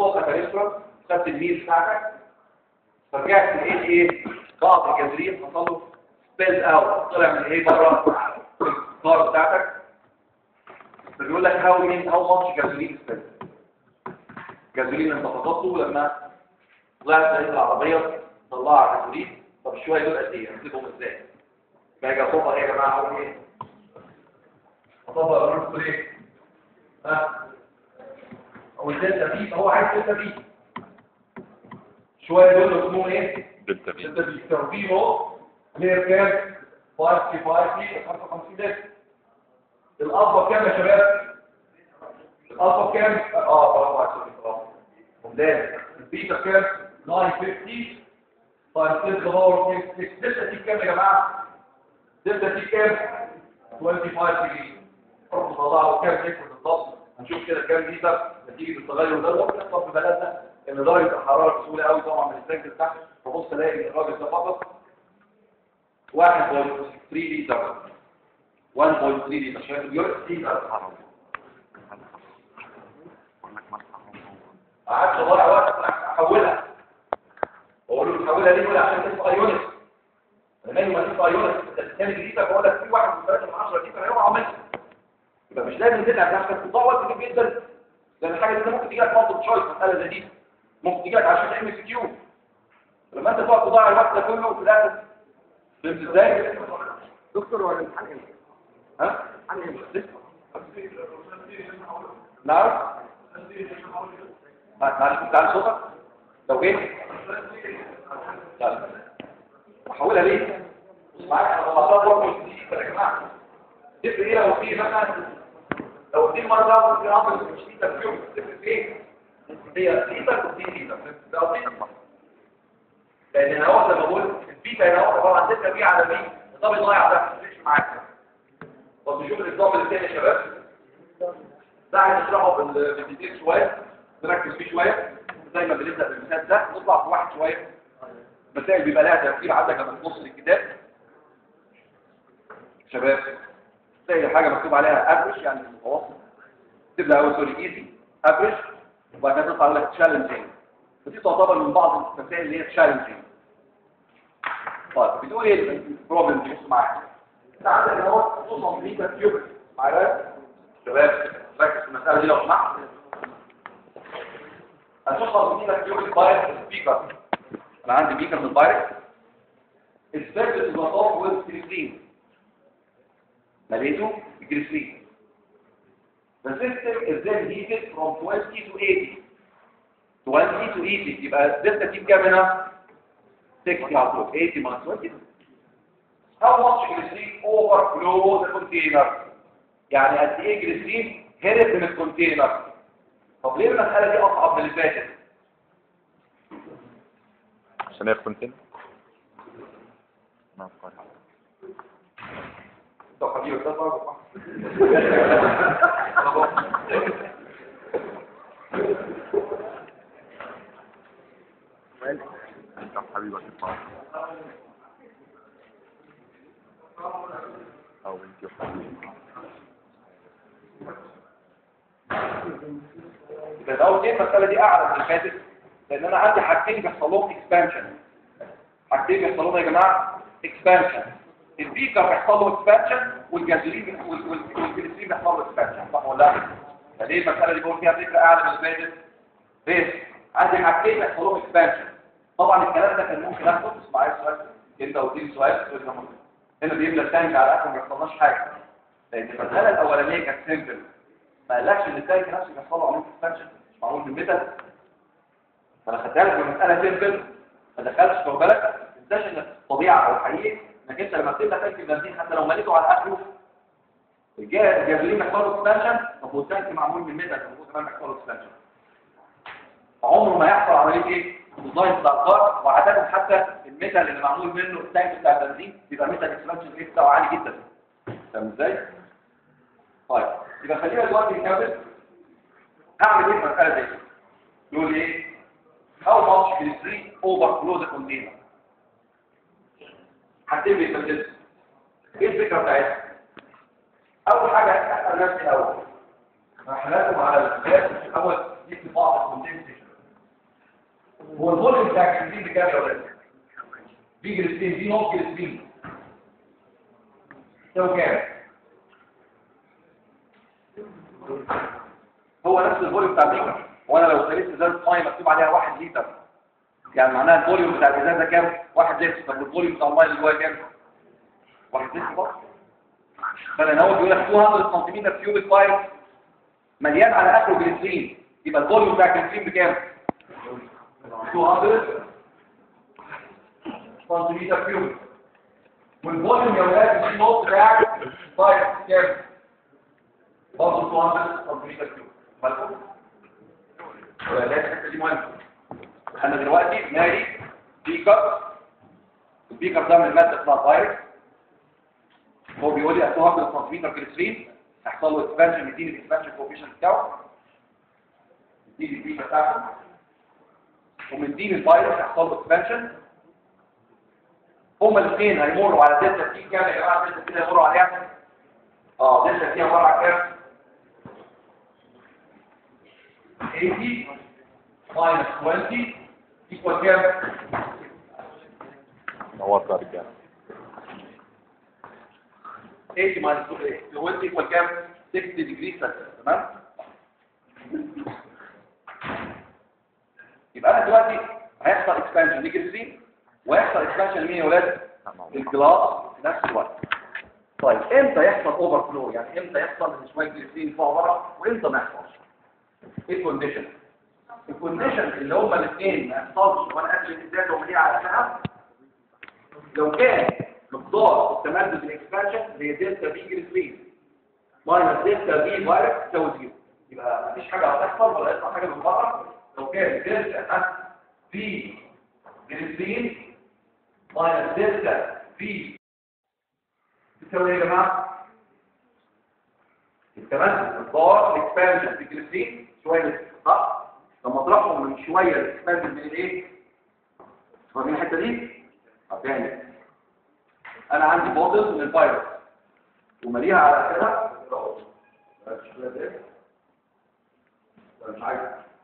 الصوت كاليسترا خدت الميل بتاعتك فرجعت لقيت ايه بعض الجزرين حصل له سبيل اوت طلع من ايه بره الكار بتاعتك فبيقول لك هاو مين هاو ماتش جازولين سبيل جازولين انت فقدته لما طلعت لقيت العربيه طلعها جازولين طب الشويه دول قد ايه هنسيبهم ازاي باجي اصبر ايه يا جماعه اقول ايه اصبر اقول لكم ايه ها او الدلتا بي هو عايز دلتا بي شويه دول اسمهم ايه دلتا بي دلتا بي تربيه اهو اللي هي كام 5 في 5 في 55 دلتا الألفا كام يا شباب الألفا كام اه برافو عليك برافو ممتاز البيتا كام 950 طيب تلت باور 6 دلتا دي كام يا جماعه دلتا دي كام 25 ديجري برضه طلعوا كام لتر بالظبط هنشوف كده كام لتر نتيجه التغير ده ممكن يحصل في بلدنا ان درجه الحراره بسهوله قوي طبعا من التانك تحت فبص الاقي ان الراجل ده فقط 1.3 لتر 1.3 لتر شايف اليورت لتر قعدت اضيع وقت احولها اقول له تحولها ليه ولا عشان تبقى يونت لما ما تبقى يونت الثاني لتر بقول لك في واحد من 3 من 10 لتر هيقع منك يبقى مش لازم تتعب نفسك تضيع وقت كتير جدا لان الحاجه دي ممكن تجي لك مالتي تشويس مساله زي دي ممكن تجي لك عشان تعمل سي كيو لما انت تقعد تضيع الوقت ده كله وفي الاخر فهمت ازاي؟ دكتور ولا الامتحان امتى؟ ها؟ امتحان امتى؟ لسه نعم معلش كنت عارف صوتك لو جيت لا احولها ليه معاك انا غلطان برضه يا جماعه تفرق ايه لو في مثلا لو دي مره في امر مش في تفكير تفرق ايه هي ليتر ودي ليتر ده قصدي لان انا اول لما بقول البيتا هنا هو طبعا الدلتا بي على مين الضابط ضايع ده مش معاك طب نشوف الضابط الثاني يا شباب ده عايز نشرحه بال- بالديتيل شويه نركز فيه شويه زي ما بنبدا بالمثال ده نطلع في واحد شويه مسائل بيبقى لها تفكير عندك لما تبص للكتاب شباب تلاقي حاجه مكتوب عليها افريج يعني المتوسط تبدا اول سوري ايزي افريج وبعد كده تطلع لك تشالنجينج ودي تعتبر من بعض المسائل اللي هي تشالنجينج طيب بتقول ايه البروبلم دي بص معايا انت عندك اهو خصوصا في تفكير معايا شباب ركز في المساله دي لو سمحت هتوصل في تفكير البايركس سبيكر انا عندي بيكر من البايركس السبيكر المطاف والجليسرين مليته بجليسرين The system is then heated from 20 to 80 20 to 80 يبقى الدلتا تجيب كام هنا 60 على طول 80 minus 20 How much glycerin overflow the container يعني قد ايه جليسرين هرب من الكونتينر طب ليه المسألة دي أصعب من اللي فاتت؟ عشان هي كونتين ما أفكر. طب حبيبي ده طبعا انت حبيبك الطاقة او انت يا حبيبي يبقى ده ايه المسألة دي أعلى من اللي فاتت لأن أنا عندي حاجتين بيحصل لهم اكسبانشن حاجتين بيحصل لهم يا جماعة اكسبانشن البيكر بيحصل له اكسبانشن والجازولين وال- وال- والجليسرين بيحصل له اكسبانشن صح ولا لا؟ فليه المسألة دي بقول فيها فكرة أعلى من اللي فاتت؟ ليه؟ عندي حاجتين بيحصل لهم اكسبانشن طبعا الكلام ده كان ممكن اخد اسمع السؤال انت قلت لي سؤال سؤال ده مهم. هنا بيملى التانك على اخر ما يحصلناش حاجه لان المساله الاولانيه كانت سيمبل ما قالكش ان التانك نفسه بيحصل له عمليه اكسبانشن مش معمول بالميتال فانا خدتها لك بمساله سيمبل ما دخلتش في بالك ما تنساش ان الطبيعه او الحقيقه انك انت لما بتملى تانك البنزين حتى لو مليته على اخره الجا- الجازولين محتاج له اكسبانشن طب والتانك معمول من ميتال طب هو كمان محتاج له اكسبانشن عمره ما يحصل عمليه ايه ديزاين بتاع الكار وعاده حتى الميتال اللي معمول منه التانك بتاع البنزين بيبقى ميتال اكسبانشن ريت بتاعه عالي جدا فاهم ازاي طيب يبقى خلينا دلوقتي نكمل هعمل ايه في المساله دي يقول لي ايه how much glycerin overflow the container حاجتين بيستخدموا ايه الفكره بتاعتها اول حاجه اسال نفسي الاول احنا لازم على الاساس الاول نكتب بعض الكونتنت هو الفوليوم بتاع الجليسرين بكام يا ولاد في جليسرين في نص جليسرين يساوي كام هو نفس الفوليوم بتاع البيكر وانا لو اشتريت ازازه ميه مكتوب عليها 1 لتر يعني معناها الفوليوم بتاع الازازه كام 1 لتر طب الفوليوم بتاع الميه اللي جواها كام 1 لتر برضه فانا هو بيقول لك 200 سنتيمتر كيوبيك بايب مليان على اخره جليسرين يبقى الفوليوم بتاع الجليسرين بكام 200 سنتيمتر كيوبيك والفوليوم يا ولاد في النص بتاع بايب كام برضه 200 سنتيمتر كيوبيك بالكم ولا الحته دي مهمه انا دلوقتي مالي بيكر البيكر ده من ماده اسمها فايروس هو بيقول لي 200 سنتيمتر جليسرين هيحصل له اكسبانشن يديني الاكسبانشن كوفيشنت بتاعه يديني البيكر بتاعته ومديني الفيروس هيحصل له اكسبانشن هما الاثنين هيمروا على دلتا تي كام يا جماعه دلتا تي هيمروا عليها اه دلتا تي عباره عن كام 80 minus 20 equal كام نورت يا رجاله 80 minus 20 equal كام 60 degrees Celsius تمام يبقى انا دلوقتي هيحصل اكسبانشن لجلسين ويحصل اكسبانشن لمين يا ولاد الجلاس في نفس الوقت طيب امتى يحصل اوفر فلو يعني امتى يحصل ان شويه جلسين فوق بره وامتى ما يحصلش ايه الكونديشن الكونديشن اللي هما الاثنين ما يحصلش وانا قبل الازاز ومليء على شهر لو كان مقدار التمدد الاكسبانشن اللي هي دلتا بي جلسين ماينس دلتا بي فايروس تساوي زيرو يبقى مفيش حاجه هتحصل ولا يطلع حاجه من بره لو كان دلتا بي جلسين ماينس دلتا بي تساوي ايه يا جماعه التمدد مقدار الاكسبانشن في جلسين شويه صح لما اطرحهم من شويه الاكسبانشن من الايه فاهمين الحته دي طب تاني انا عندي بوتل من الفيروس ومليها على كده مش عايز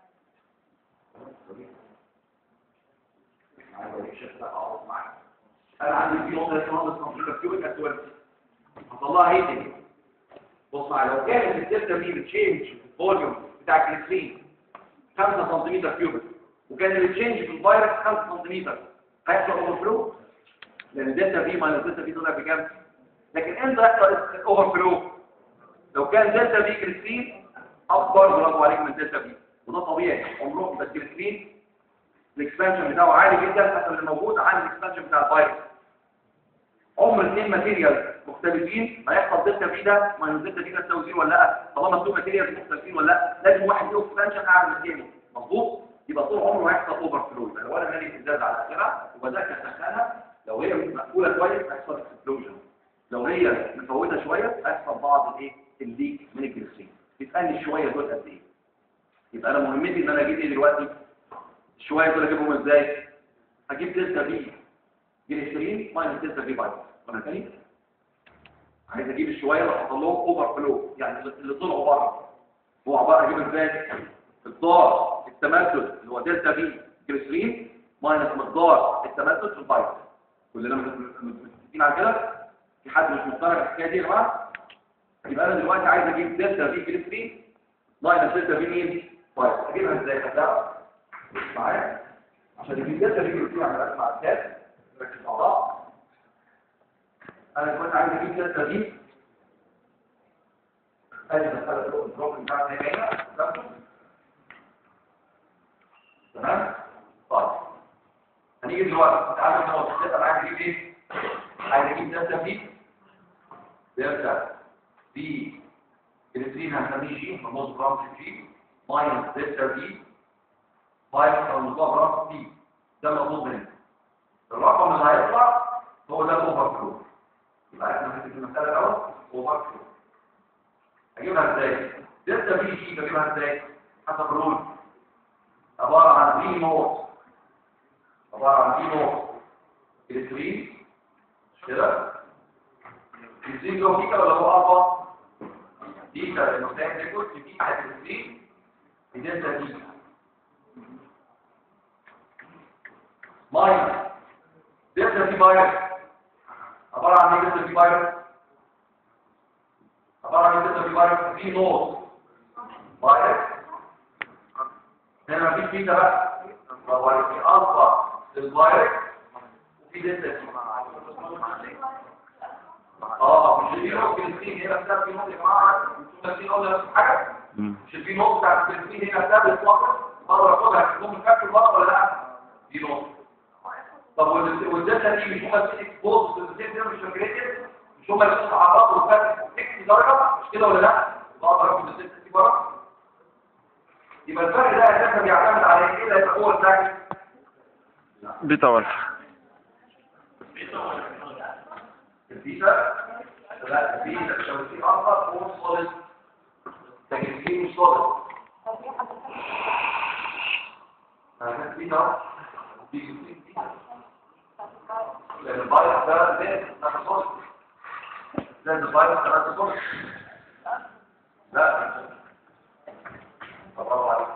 انا عندي في نقطه اسمها نقطه كمبيوتر كيوبيك اسود هطلعها ايه دي بص معايا لو كانت الدلتا دي بتشينج في الفوليوم بتاع الجليسرين 5 سم كيوبيك وكان التشينج في الفيروس 5 سم هيحصل اوفر فلو لان الدلتا بي ماينس دلتا بي طلع بكام لكن امتى يحصل الاوفر فلو لو كان دلتا بي جليسرين اكبر برافو عليك من دلتا بي وده طبيعي عمره بس الجليسرين الاكسبانشن بتاعه عالي جدا حسب اللي موجود عن الاكسبانشن بتاع الفيروس عمر اثنين ماتيريال مختلفين هيحصل دلتا بي ده ماينس دلتا بي ده تساوي زيرو ولا لا طالما تو ماتيريال مختلفين ولا لا لازم واحد له اكسبانشن اعلى من الثاني مظبوط يبقى طول عمره هيحصل اوفر فلو يبقى لو انا مالي ازاز على اخرها وبدات اسخنها لو هي مقفوله كويس هيحصل اكسبلوجن لو هي مفوته شويه هيحصل بعض الايه الليك من الجلسين تسالني الشويه دول قد ايه يبقى انا مهمتي ان انا اجيب ايه دلوقتي الشويه دول اجيبهم ازاي اجيب دلتا بي جليسرين ماينس دلتا بي بايت وانا تاني عايز اجيب الشويه اللي حصل لهم اوفر فلو يعني اللي طلعوا بره هو عباره اجيب ازاي مقدار التمدد اللي هو دلتا بي جليسرين ماينس مقدار التمدد في البايت كلنا متفقين على كده في حد مش مقتنع بالحكايه دي يا جماعه يبقى انا دلوقتي عايز اجيب دلتا بي جليسرين ماينس دلتا بي مين بايت اجيبها ازاي هتعرف معايا عشان يجيب دلتا بي جليسرين على مع الكاس ركز مع بعض انا كنت عايز اجيب دلتا بي ادي مساله الدروب بتاعتنا هنا تمام طيب هنيجي دلوقتي تعالوا نقول انا عايز اجيب ايه عايز اجيب دلتا بي دلتا بي جليسرين هنسميه جي رموز برامج جي ماينس دلتا بي ماينس رموز برامج بي ده المطلوب مني الرقم اللي هيطلع هو ده الاوفر فلو يبقى احنا هنكتب المساله الاول اوفر فلو اجيبها ازاي دلتا بي جي بجيبها ازاي حسب الرول عباره عن بي نوت عباره عن بي نوت جليسرين مش كده جليسرين له بيتا ولا هو الفا بيتا لانه ساهم ليكويد في بيتا جليسرين بدلتا بي ماينس دلتا في فيروس عبارة عن ايه دلتا في فيروس عبارة عن ايه دلتا في فيروس في نوت فيروس هنا مفيش بيتا بقى فهو في الفا للفيروس وفي دلتا في اه مش في نوت في هنا بتاع في نوت يا جماعه انتوا في نوت نفس الحاجه مم. مش في نوت بتاعت التلفزيون هنا ثابت فقط مره خدها في نوت فاكر مره ولا لا دي نوت طب وال- والداتا دي مش هما الاثنين اكسبوز والداتا مش ريجريتد مش هما الاثنين تعرضوا لفرق 60 درجه مش كده ولا لا بقدر اخد الداتا دي بره يبقى الفرق ده اساسا بيعتمد على ايه اللي هيبقى هو الفرق بيتا والفا البيتا لا البيتا لو في اكتر هو سوليد لكن في مش سوليد هذا البيتا في بيتا لان الفيروس ده زي ده سوليد زي الفيروس ده سوليد لا طبعا عليك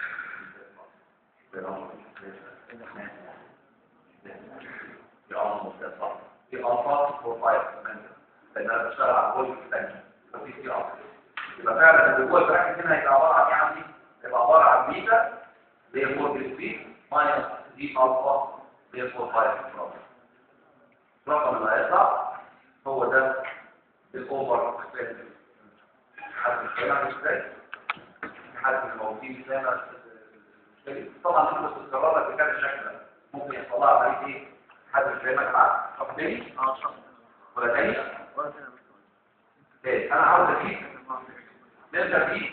في أمر مستقبل في ألفا بروفايل لأن أنا بشتغل على كل الثانية ففي في أمر يبقى فعلا اللي هو البراكت هنا هيبقى عبارة عن إيه عندي؟ هيبقى عبارة عن بيتا اللي هي 4 بي ماينس دي ألفا اللي هي 4 5 الرقم اللي هيطلع هو ده الأوفر اكسبيرينس حد مش فاهم ازاي؟ حد من الموجودين فاهم طبعا انت بتتكرر لك بكذا شكل ممكن يحصل لها عمليه ايه؟ حد مش فاهمك معاك طب تاني؟ اه ولا تاني؟ ايه انا عاوز اجيب نقدر نجيب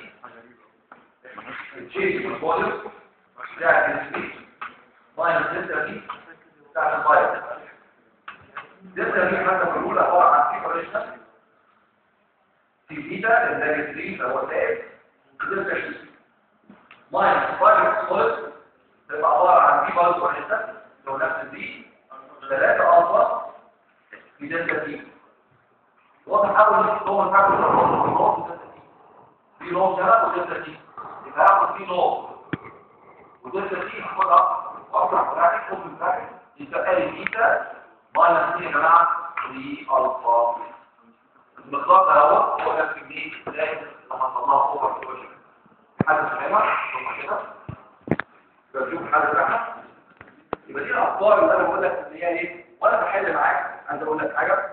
التشيز والفوليوم بتاع السبيس ماينس دلتا دي بتاع الفاير دلتا دي حتى في الاولى عباره عن سيبريشن في بيتا اللي ده هو زائد دلتا شي ماينس فاير سوليد تبقى عباره عن دي برضه واحده لو نفس دي ثلاثة ألفا في دلتا دي واضح حاول هو الحاول الرابط في نوع ثلاثة ودلتا دي يبقى هاخد في نوع ودلتا دي هاخدها أطلع براكت كل براكت يبقى لي بيتا ماينس دي يا جماعة 3 ألفا المقدار ده هو هو نفس الجنيه زائد لما طلعها اوفر كوشن حد فاهمها ثم كده يبقى نشوف حل بتاعها يبقى دي الافكار اللي انا بقول لك ان هي ايه وانا بحل معاك عايز اقول لك حاجه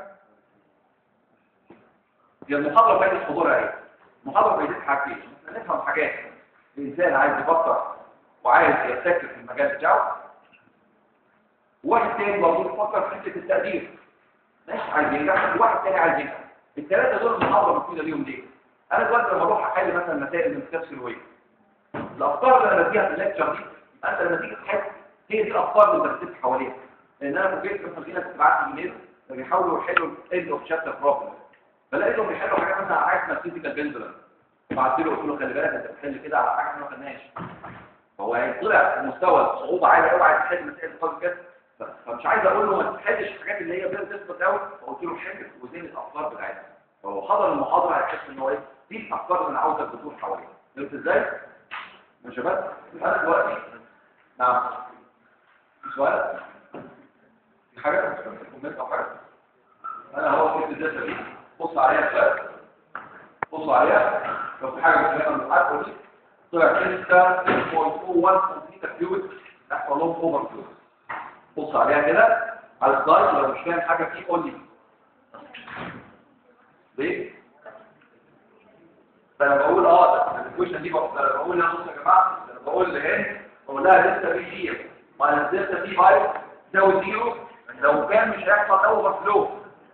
هي المحاضره فايده حضورها ايه المحاضره فايدتها حاجتين احنا نفهم حاجات الانسان عايز يفكر وعايز يبتكر في المجال بتاعه واحد تاني برضه يفكر في حته التقدير ماشي عايز ينجح وواحد تاني عايز ينجح الثلاثه دول المحاضره مفيده ليهم ليه انا دلوقتي لما اروح احل مثلا مسائل من كتاب سلويه الافكار اللي انا بديها في الليكتشر دي انت لما تيجي تحل هي دي الافكار اللي بترتب حواليها لان انا فوجئت مثلا في ناس بتبعت لي ايميل بيحاولوا يحلوا الاند اوف شابتر بروبلم بلاقيهم بيحلوا حاجات مثلا على حاجه ماثيماتيكال بنزلر بعت له قلت له خلي بالك انت بتحل كده على حاجه احنا ما خدناش فهو هيطلع مستوى صعوبه عاليه قوي عايز يحل مسائل خالص كده فمش عايز اقول له ما تحلش الحاجات اللي هي بتثبت قوي فقلت له حل وزين الافكار بتاعتها فهو حضر المحاضره هيحس ان هو ايه دي الافكار اللي انا عاوزك تدور حواليها فهمت ازاي؟ يا شباب انا دلوقتي نعم في سؤال في حاجه كومنت او حاجه انا هو كنت الداتا دي بص عليها شويه بص عليها لو في حاجه مش فاهمها من الحلقه دي طلع 6.01 كمبيوتر فلويد يحصل لهم اوفر فلويد بص عليها كده على السلايد لو مش فاهم حاجه فيه قول لي ليه؟ فانا بقول اه ده الكويشن دي بقول انا بقول لها بصوا يا جماعه انا بقول لهند بقول لها لسه في جي ماينس لسه في 5 تساوي زيرو لو كان مش هيحصل اوفر فلو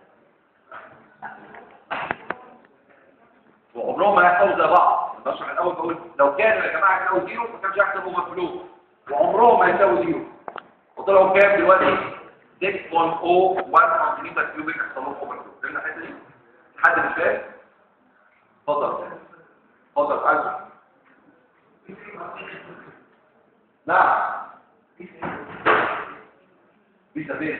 وعمرهم ما هيحصلوا زي بعض بشرح الاول بقول لو كان يا جماعه يساوي زيرو ما كانش هيحصل اوفر فلو وعمرهم ما يساوي زيرو وطلعوا كام دلوقتي 6.01 سنتيمتر كيوبيك يحصل لهم اوفر فلو فهمنا الحته دي؟ حد مش فاهم؟ اتفضل اتفضل عايز نعم في سبيل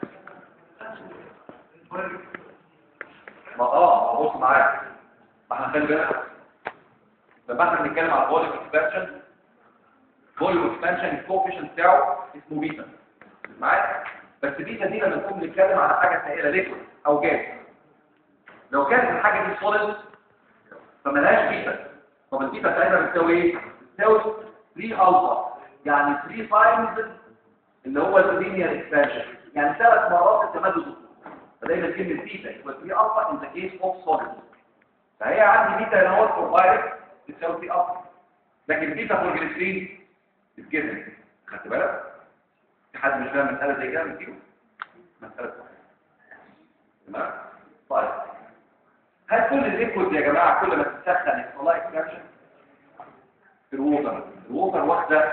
ما اه ما بص معايا ما احنا خلي بالك لما احنا بنتكلم على فوليوم اكسبانشن فوليوم اكسبانشن الكوفيشنت بتاعه اسمه بيتا معايا بس بيتا دي لما نكون بنتكلم على حاجه سائله ليكويد او جاز لو كانت الحاجه دي سوليد فملهاش بيتا طب البيتا بتاعتها بتساوي ايه؟ بتساوي 3 الفا يعني 3 تايمز اللي هو اللينير اكسبانشن يعني ثلاث مرات التمدد الطول فدايما كلمه بيتا يبقى 3 الفا ان ذا كيس اوف سوليد فهي عندي بيتا هنا هو فور فايروس بتساوي 3 الفا لكن بيتا فور جليسرين بتجذب خدت بالك؟ في حد مش فاهم مساله زي كده من فيهم؟ مساله تمام طيب هل كل الليكويد يا جماعه كل ما تسخن يحصل لها اكسبانشن؟ في الووتر الووتر واخده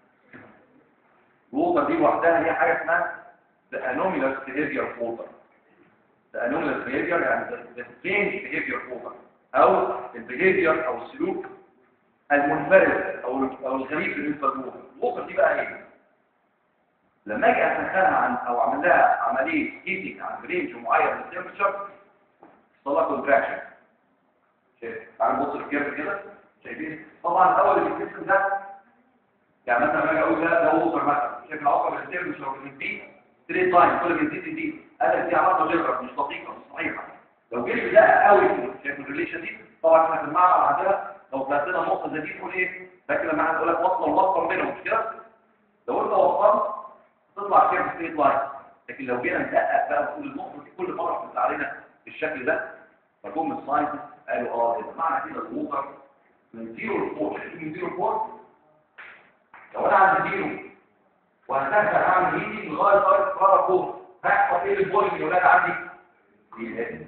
الووتر دي لوحدها هي حاجه اسمها the anomalous behavior of water the anomalous behavior يعني the, the strange behavior of water او البيهيفير او السلوك المنفرد او او الغريب بالنسبه للووتر الووتر دي بقى ايه لما اجي اسخنها عن او اعمل لها عمليه هيتنج عن رينج معين من التمبرتشر يحصل لها كونتراكشن شايف تعالوا نبص الكيرف كده شايفين طبعا الاول اللي بيتكتب ده يعني مثلا لما اجي اقول ده ده ووتر مثلا شايف العقبه من التمبرتشر من دي ستريت لاين كل ما تزيد تزيد قال دي علاقه غير مش دقيقه مش صحيحه لو جيت بدقه قوي شايف الريليشن دي طبعا احنا في المعمل عندنا لو طلعت لنا نقطه زي دي نقول ايه فاكر لما احنا نقول لك وصله ووصل بينهم مش كده لو انت وصلت تطلع كيرف ستريت لاين لكن لو جينا ندقق بقى ونقول النقطه دي كل مره بتطلع علينا بالشكل ده فجم الساينس قالوا اه يبقى معنى كده الووتر من 0 ل 4 شايفين من 0 ل 4 لو انا عندي 0 وهتدخل اعمل ايدي لغايه درجه حراره فوق هيحصل ايه للبولي اللي ولاد عندي؟ دي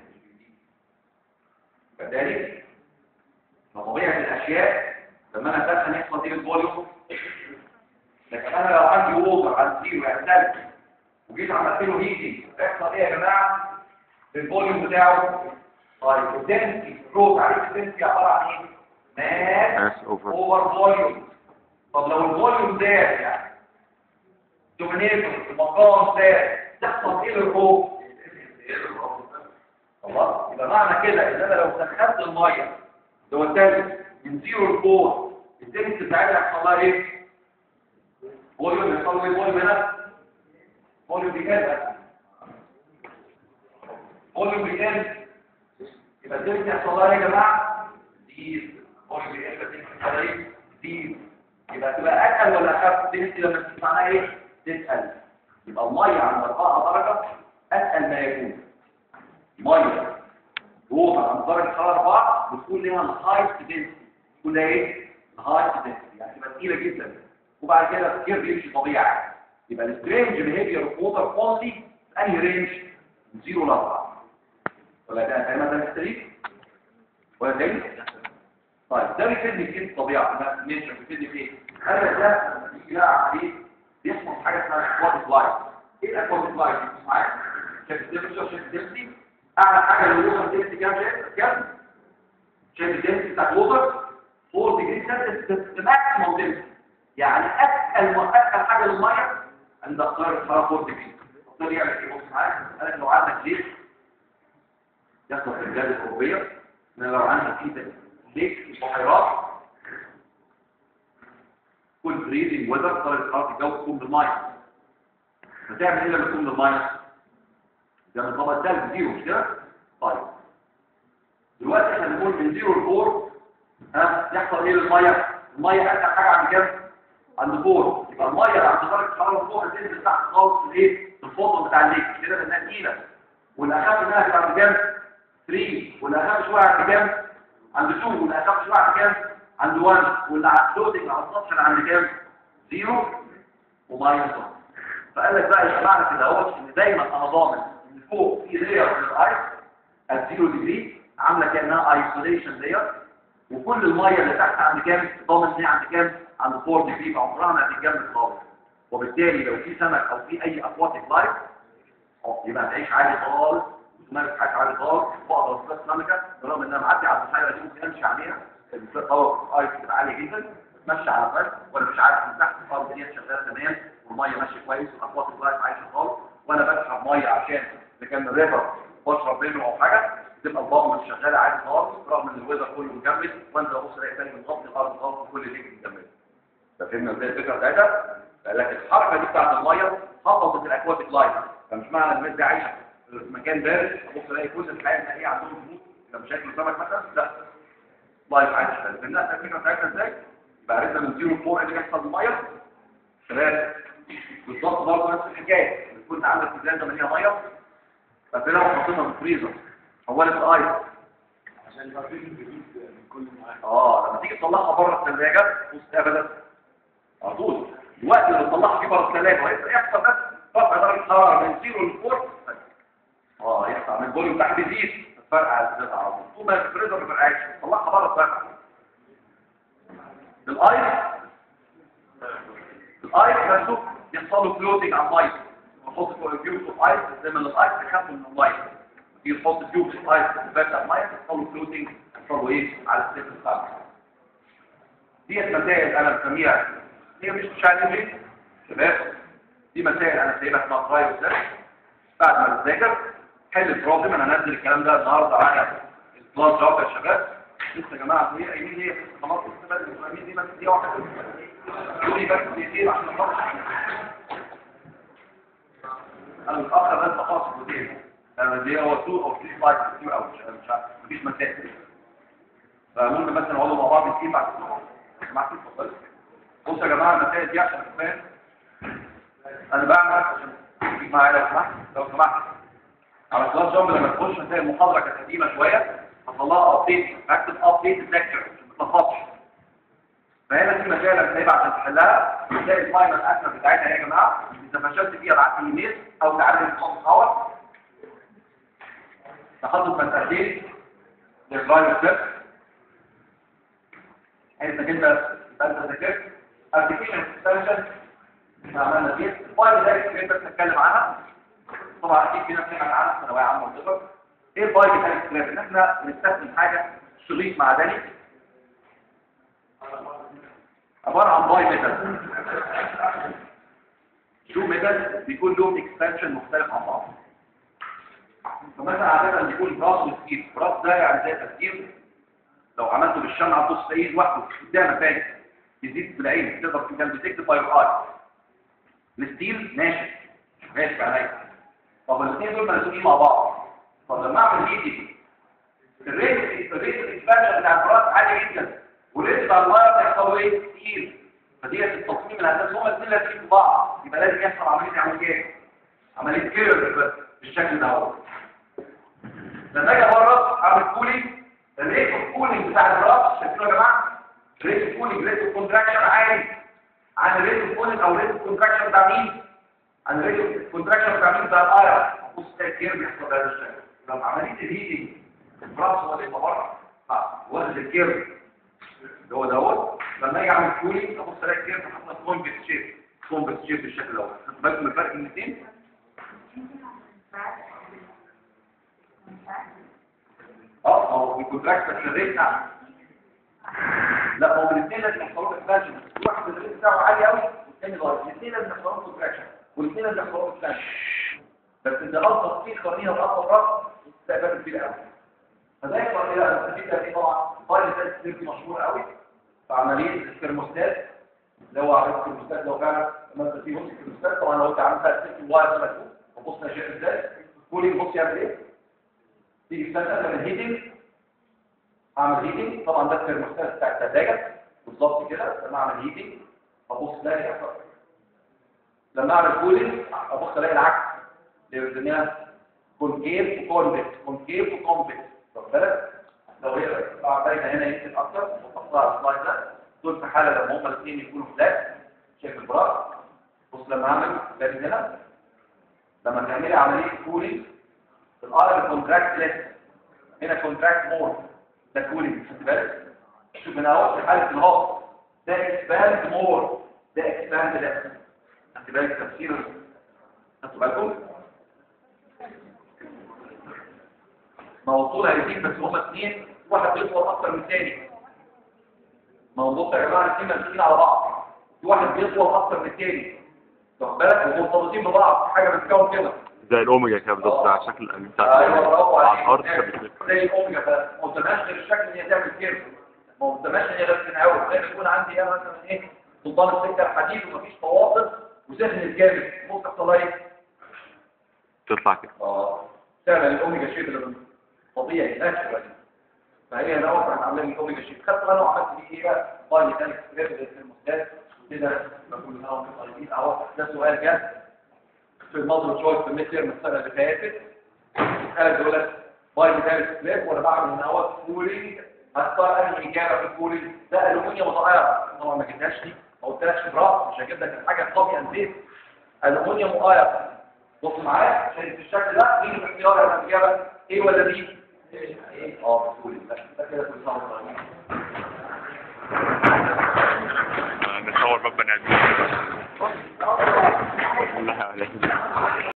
فذلك فطبيعه الاشياء لما انا اسخن يحصل ايه للبوليوم لكن انا لو عندي ووتر على زيرو يعني ثلج وجيت عملت له هيتنج هيحصل ايه يا جماعه الفوليوم بتاعه طيب الدنسي روت عليه الدنسي عباره عن ايه ماس Mass over- اوفر فوليوم طب لو الفوليوم زاد يعني دومينيتور المقام زاد تحصل ايه للروت خلاص يبقى معنى كده ان انا لو سخنت الميه اللي هو الثلج من 0 ل 4 الدنسي بتاعتها هيحصل لها ايه فوليوم يحصل له ايه فوليوم هنا فوليوم بيقل فوليوم بيقل يبقى الدنسي يحصل لها ايه يا جماعه دي فوليوم بيقل بس يحصل ايه دي يبقى تبقى اتقل ولا اخف الدنسي لما تسمعها ايه تتقل يبقى الميه عند 4 درجه اتقل ما يكون ميه جوه عند درجه حراره 4 بتكون ليها الهايست دنسي تكون لها ايه الهايست دنسي يعني تبقى تقيله جدا وبعد كده التفكير بيمشي طبيعي يبقى السترينج بيهيفير اوف ووتر اونلي في انهي رينج من 0 ل 4 ولا ده زي ما ده مختلف ولا تاني طيب ده بيفيدني في الطبيعه ده نيتشر بيفيدني في ايه هذا ده بيجي عليه بيحصل حاجه اسمها اكواتيك لايف ايه الاكواتيك لايف معايا شايف الديفيشن شايف الدنسي اعلى حاجه للوتر دنسي كام شايف كام شايف الدنسي بتاع الوتر 4 ديجري سنتيجريد ماكسيموم دنسي يعني اتقل اتقل حاجه للميه عند درجه حراره 4 ديجري ده يعمل ايه بص معايا انا لو عندك ليك يحصل في البلاد الاوروبيه ان لو عندك في ليك بحيرات كل بريدنج وذر درجه حراره الجو تكون بالميه هتعمل ايه لما تكون بالميه؟ تعمل طبقه ثلج زيرو مش كده؟ طيب دلوقتي احنا بنقول من زيرو ل 4 ها يحصل ايه للميه؟ الميه اتقل حاجه عند كام؟ عند فوق يبقى الميه اللي عند درجه حراره فوق هتنزل تحت خالص في الايه؟ في الفوطه بتاع الليك كده لانها تقيله والاخف منها هتبقى عند كام؟ 3 والاخف شويه عند كام؟ عند 2 والاخف شويه عند كام؟ عند 1 واللي على الفلوتنج على السطح اللي عند كام؟ 0 وماينس 1 فقال لك بقى يا جماعه كده اهوت ان دايما انا ضامن ان فوق في لاير من الايس ات 0 ديجري عامله كانها ايسوليشن لاير وكل الميه اللي تحت عند كام ضامن ان هي عند كام عند 4 ديجري فعمرها ما هتتجمد خالص وبالتالي لو في سمك او في اي اكواتيك لايف يبقى هتعيش عادي خالص وتمارس حياتها عادي خالص واقدر اصطاد سمكه برغم ان انا معدي على البحيره دي ممكن امشي عليها الطاقه الايس بتبقى عاليه جدا اتمشى على البحر وانا مش عارف من تحت خالص الدنيا شغاله تمام والميه ماشيه كويس والاكواتيك لايف عايشه خالص وانا بسحب ميه عشان اذا كان ريفر بشرب منه او حاجه تبقى البامب شغاله عادي خالص رغم ان الويزر كله مجمد وانزل ابص الاقي تاني مغطي الارض خالص وكل اللي مجمد ففهمنا ازاي الفكره بتاعتها قال لك الحركه دي بتاعت الميه حفظت الاكواتيك لايف فمش معنى ان الناس دي عايشه في مكان بارد ابص الاقي كل الحياه المائيه عندهم هبوط يبقى مشاكل سمك مثلا لا لايف عايش فهمنا الفكره بتاعتنا ازاي يبقى عرفنا من زيرو فور اللي بيحصل في الميه ثلاثه بالظبط برضه نفس الحكايه كنت عندك ازازه مليانه ميه فبتلاقي حاططها في الفريزر حولت الايس عشان يبقى في جديد من كل معاه اه لما تيجي تطلعها بره الثلاجه بص ابدا على طول الوقت اللي تطلعها فيه بره الثلاجه يحصل بس رفع درجه الحراره من زيرو لفور اه يحصل من الفوليوم بتاعها بيزيد فرق على الازازه على طول طول ما الفريزر ما فرقعش طلعها بره الثلاجه الايس الايس نفسه يحصل له فلوتنج على الميه تحط فوق الكيوب اوف ايس زي ما الايس تخاف من الميه تيجي تحط كيوب اوف ايس في على الميه يحصل له فلوتنج يحصل له ايه على السيرفس بتاعته ديت مسائل انا بسميها هي مش تشالنجينج شباب دي مسائل انا سايبها اسمها تراي وسيرش بعد ما تذاكر حل البروبلم انا هنزل الكلام ده النهارده على الكلاس جوب يا شباب لسه يا جماعه هي ايمين هي خلاص لسه بدري ايمين دي بس دي واحده قولي بس دقيقتين عشان نخلص انا متاخر بس خلاص دقيقتين انا دي هو 2 او 3 5 كتير قوي مش مش عارف مفيش مسائل فممكن مثلا نقعدوا مع بعض نسيب بعد يا جماعه اتفضلوا بصوا يا جماعه المسائل دي عشان تفهم انا بعمل عشان تيجي معايا لو سمحت لو سمحت على كلاس جامب لما تخش هتلاقي المحاضره كانت قديمه شويه هطلعها ابديت اكتب ابديت الذاكره عشان ما تلخبطش فهنا في مسائل هتلاقيها عشان تحلها تلاقي الفاينل اكتر بتاعتها يا جماعه اذا فشلت فيها ابعت لي ايميل او تعالى نتواصل سوا تحدد مسألتين للرايل ستيب انت كده يبقى انت ذاكرت ابلكيشن اكستنشن احنا عملنا فيه الفايل ده اللي انت بتتكلم عنها طبعا اكيد في ناس سمعت عنها في ثانويه عامه وصفر ايه الفايل بتاع الاكستنشن ان احنا بنستخدم حاجه شريط معدني عباره عن باي ميتال شو ميتال بيكون لهم اكستنشن مختلف عن بعض فمثلا عادة بيكون براس وستيل براس ده يعني زي تفكير لو عملته بالشمعة تبص تلاقيه لوحده قدامك تاني يزيد بالعين تقدر تكون ديتكت باي اي الستيل ماشي ماشي عليا طب الاثنين دول ملزومين مع بعض طب لما اعمل هيتنج الريت الريت الاكسبانشن بتاع البراس عالي جدا والريت بتاع الميه بيحصل له ايه؟ كتير فديت التصميم الهندسي هما الاثنين لازقين في بعض يبقى لازم يحصل عمليه عمليات عمليه كيرف بالشكل ده اهو لما اجي اجرب اعمل كولينج الريت اوف كولينج بتاع الراس شايفينه يا جماعه ريت اوف كولينج ريت اوف كونتراكشن عالي عن الريت اوف كولينج او ريت اوف كونتراكشن بتاع مين عن الريت اوف كونتراكشن بتاع مين بتاع الاير بص تلاقي الكيرف بيحصل بهذا الشكل لما عمليه الهيتنج الراس هو اللي يبقى بره وزن الكيرف اللي هو دوت لما اجي اعمل كولينج ابص الاقي الكيرف حاطط كومبكس شيب كومبكس شيب بالشكل دوت خدت بالك من الفرق بين الاثنين اه هو الكونتراكت بس الريت نعم لا هو الاثنين لازم يحصلوا اكسبانشن واحد الريت بتاعه عالي قوي والثاني ضايع الاثنين لازم يحصلوا كونتراكشن والاثنين لازم يحصلوا اكسبانشن بس انت اصلا في قرنيه واصلا راس استقبال كبير قوي فده يحصل ايه بقى النتيجه دي طبعا فايل ده كتير مشهور قوي في عمليه الثرموستات اللي هو عمليه الثرموستات لو فعلا مثلا في بص الثرموستات طبعا لو انت عامل بقى السيستم واير ده مكتوب وبص انا شايف ازاي كولينج بص يعمل ايه تيجي تستخدم الهيتنج اعمل هيتنج طبعا ده الثرموستات بتاع الثلاجه بالظبط كده لما اعمل هيتنج ابص الاقي يحصل لما اعمل كولينج ابص الاقي العكس اللي بنسميها كونكيف وكونفكس كونكيف وكونفكس واخد بالك لو هي طبعا باينه هنا يمكن اكتر وتحطها على السلايد ده دول في حاله لما هما الاثنين يكونوا فلات شايف البراس بص لما اعمل باجي هنا لما تعملي عمليه كولينج الار كونتراكت ليس هنا كونتراكت مور ده كولينج خدت بالك شوف هنا اهو في حاله الهواء ده اكسباند مور ده اكسباند ليس خدت بالك تفسير خدتوا بالكم موضوع هيزيد بس هما اثنين واحد بيطول اكتر من الثاني موضوع يا جماعه الاثنين ماسكين على بعض في واحد بيطول اكتر من الثاني واخد بالك ومرتبطين ببعض حاجه بتتكون كده زي الاوميجا كده بالظبط بتاع شكل الأمين بتاع ايوه برافو على عليك الارض كده زي الاوميجا بس ما قلتلهاش غير الشكل ان هي تعمل كيرف ما قلتلهاش ان هي بس تنعوج زي ما يكون عندي انا مثلا ايه سلطان السكه الحديد ومفيش فواصل وسخنت جامد ممكن تحصل لها ايه؟ تطلع كده اه تعمل الاوميجا شيب اللي طبيعي ناتشورال فهي انا وقت عاملين الاوميجا شيب خدت انا وعملت بيه ايه بقى؟ باي ميكانيك سكريبت في المستاد كده بقول لها طيب اهو ده سؤال جد في الموضوع شويه في الميد تيرم السنه اللي فاتت قال دول لك باي ميكانيك سكريبت وانا بعمل هنا اهو كولينج هختار انهي اجابه في الكولينج ده الومنيوم متغير طبعا ما جبتهاش دي ما قلتلكش براس مش هجيب لك الحاجه كوبي اند بيست الومنيوم مغير بص معايا شايف الشكل ده مين الاختيار ولا الاجابه ايه ولا بي ايه اه بتقول ده ده كده كل سنه وانت طيب نصور باب بني ادمين والله عليك